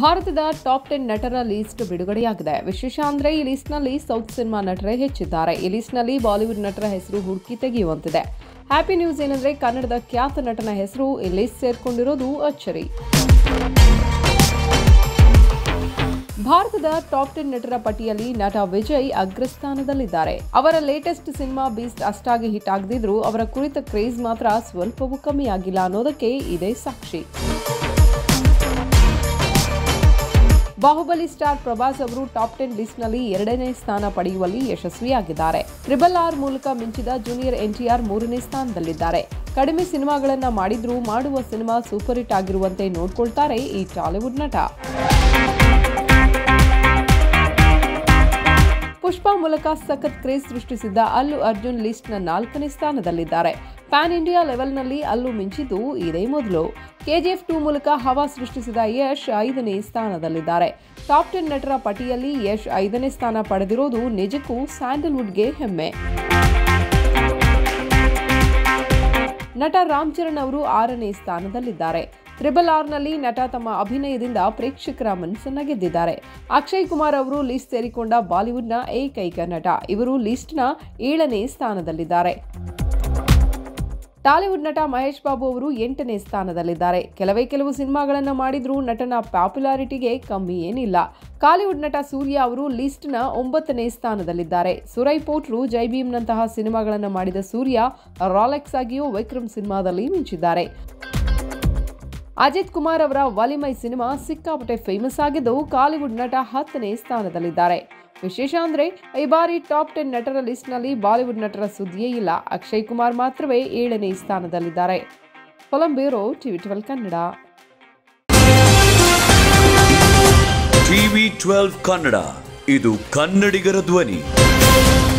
ಭಾರತದ top ten ನಟರ list ಬಿಡುಗಡೆಯಾಗಿದೆ ವಿಶೇಷ ಅಂದ್ರೆ ಈ ಲಿಸ್ಟ್ನಲ್ಲಿ ಸೌತ್ ಸಿನಿಮಾ ನಟರೇ ಹೆಚ್ಚಿದ್ದಾರೆ ಈ ಲಿಸ್ಟ್ನಲ್ಲಿ ಬಾಲಿವುಡ್ ನಟರ ಹೆಸರು ಹುಡುಕಿ ತೆಗೆಯುವಂತಿದೆ ಹ್ಯಾಪಿ ನ್ಯೂಸ್ ಏನಂದ್ರೆ ಕನ್ನಡದ ಖ್ಯಾತ ನಟನ ಹೆಸರು ಈ ಲಿಸ್ಟ್ ಸೇರ್ಕೊಂಡಿರೋದು ಅಚ್ಚರಿ ಭಾರತದ ಟಾಪ್ ಟೆನ್ ನಟರ ಪಟ್ಟಿಯಲ್ಲಿ ನಟ ವಿಜಯ್ ಅಗ್ರಸ್ಥಾನದಲ್ಲಿದ್ದಾರೆ ಅವರ ಲೇಟೆಸ್ಟ್ ಸಿನಿಮಾ ಬೀಸ್ಟ್ ಅಷ್ಟಾಗಿ ಹಿಟ್ ಆಗದಿದ್ರೂ ಅವರ ಕುರಿತ ಕ್ರೇಜ್ ಮಾತ್ರ ಸ್ವಲ್ಪವೂ ಕಮ್ಮಿ ಆಗಿಲ್ಲ ಅನ್ನೋದಕ್ಕೆ ಇದೇ ಸಾಕ್ಷಿ ಬಾಹುಬಲಿ ಸ್ಟಾರ್ ಪ್ರಭಾಸ್ ಅವರು ಟಾಪ್ ಟೆನ್ ಲಿಸ್ಟ್ನಲ್ಲಿ ಎರಡನೇ ಸ್ಥಾನ ಪಡೆಯುವಲ್ಲಿ ಯಶಸ್ವಿಯಾಗಿದ್ದಾರೆ ಟ್ರಿಬಲ್ ಆರ್ ಮೂಲಕ ಮಿಂಚಿದ ಜೂನಿಯರ್ ಎನ್ಟಿಆರ್ ಮೂರನೇ ಸ್ಥಾನದಲ್ಲಿದ್ದಾರೆ ಕಡಿಮೆ ಸಿನಿಮಾಗಳನ್ನ ಮಾಡಿದ್ರೂ ಮಾಡುವ ಸಿನಿಮಾ ಸೂಪರ್ ಹಿಟ್ ಆಗಿರುವಂತೆ ನೋಡ್ಕೊಳ್ತಾರೆ ಈ ಟಾಲಿವುಡ್ ನಟ ಪುಷ್ಪ ಮೂಲಕ ಸಖತ್ ಕ್ರೇಜ್ ಸೃಷ್ಟಿಸಿದ್ದ ಅಲ್ಲು ಅರ್ಜುನ್ ಲಿಸ್ಟ್ನ ನಾಲ್ಕನೇ ಸ್ಥಾನದಲ್ಲಿದ್ದಾರೆ ಪ್ಯಾನ್ ಇಂಡಿಯಾ ಲೆವೆಲ್ನಲ್ಲಿ ಅಲ್ಲು ಮಿಂಚಿದ್ದು ಇದೇ ಮೊದಲು ಕೆಜಿಎಫ್ ಟೂ ಮೂಲಕ ಹವಾ ಸೃಷ್ಟಿಸಿದ ಯಶ್ ಐದನೇ ಸ್ಥಾನದಲ್ಲಿದ್ದಾರೆ ಟಾಪ್ ಟೆನ್ ನಟರ ಪಟ್ಟಿಯಲ್ಲಿ ಯಶ್ ಐದನೇ ಸ್ಥಾನ ಪಡೆದಿರೋದು ನಿಜಕ್ಕೂ ಸ್ಯಾಂಡಲ್ವುಡ್ಗೆ ಹೆಮ್ಮೆ ನಟ ರಾಮ್ ಚರಣ್ ಅವರು ಆರನೇ ಸ್ಥಾನದಲ್ಲಿದ್ದಾರೆ ತ್ರಿಬಲ್ ಆರ್ನಲ್ಲಿ ನಟ ತಮ್ಮ ಅಭಿನಯದಿಂದ ಪ್ರೇಕ್ಷಕರ ಮನಸ್ಸನ್ನ ಗೆದ್ದಿದ್ದಾರೆ ಅಕ್ಷಯ್ ಕುಮಾರ್ ಅವರು ಲಿಸ್ಟ್ ಸೇರಿಕೊಂಡ ಬಾಲಿವುಡ್ನ ಏಕೈಕ ನಟ ಇವರು ಲಿಸ್ಟ್ನ ಏಳನೇ ಸ್ಥಾನದಲ್ಲಿದ್ದಾರೆ ಟಾಲಿವುಡ್ ನಟ ಮಹೇಶ್ ಬಾಬು ಅವರು ಎಂಟನೇ ಸ್ಥಾನದಲ್ಲಿದ್ದಾರೆ ಕೆಲವೇ ಕೆಲವು ಸಿನಿಮಾಗಳನ್ನು ಮಾಡಿದ್ರೂ ನಟನ ಪಾಪ್ಯುಲಾರಿಟಿಗೆ ಕಮ್ಮಿ ಏನಿಲ್ಲ ಕಾಲಿವುಡ್ ನಟ ಸೂರ್ಯ ಅವರು ಲಿಸ್ಟ್ನ ಒಂಬತ್ತನೇ ಸ್ಥಾನದಲ್ಲಿದ್ದಾರೆ ಸುರೈ ಪೋಟ್ರು ಜೈ ಭೀಮ್ನಂತಹ ಸಿನಿಮಾಗಳನ್ನು ಮಾಡಿದ ಸೂರ್ಯ ರಾಲೆಕ್ಸ್ ಆಗಿಯೂ ವಿಕ್ರಮ್ ಸಿನಿಮಾದಲ್ಲಿ ಮಿಂಚಿದ್ದಾರೆ ಅಜಿತ್ ಕುಮಾರ್ ಅವರ ವಲಿಮೈ ಸಿನಿಮಾ ಸಿಕ್ಕಾಪಟ್ಟೆ ಫೇಮಸ್ ಆಗಿದ್ದು ಕಾಲಿವುಡ್ ನಟ ಹತ್ತನೇ ಸ್ಥಾನದಲ್ಲಿದ್ದಾರೆ ವಿಶೇಷ ಅಂದ್ರೆ ಈ ಬಾರಿ ಟಾಪ್ ಟೆನ್ ನಟರ ಲಿಸ್ಟ್ನಲ್ಲಿ ಬಾಲಿವುಡ್ ನಟರ ಸುದ್ದಿಯೇ ಇಲ್ಲ ಅಕ್ಷಯ್ ಕುಮಾರ್ ಮಾತ್ರವೇ ಏಳನೇ ಸ್ಥಾನದಲ್ಲಿದ್ದಾರೆ ಕೊಲಂ bureau TV twelve Kannada TV twelve Kannada ಇದು ಕನ್ನಡಿಗರ ಧ್ವನಿ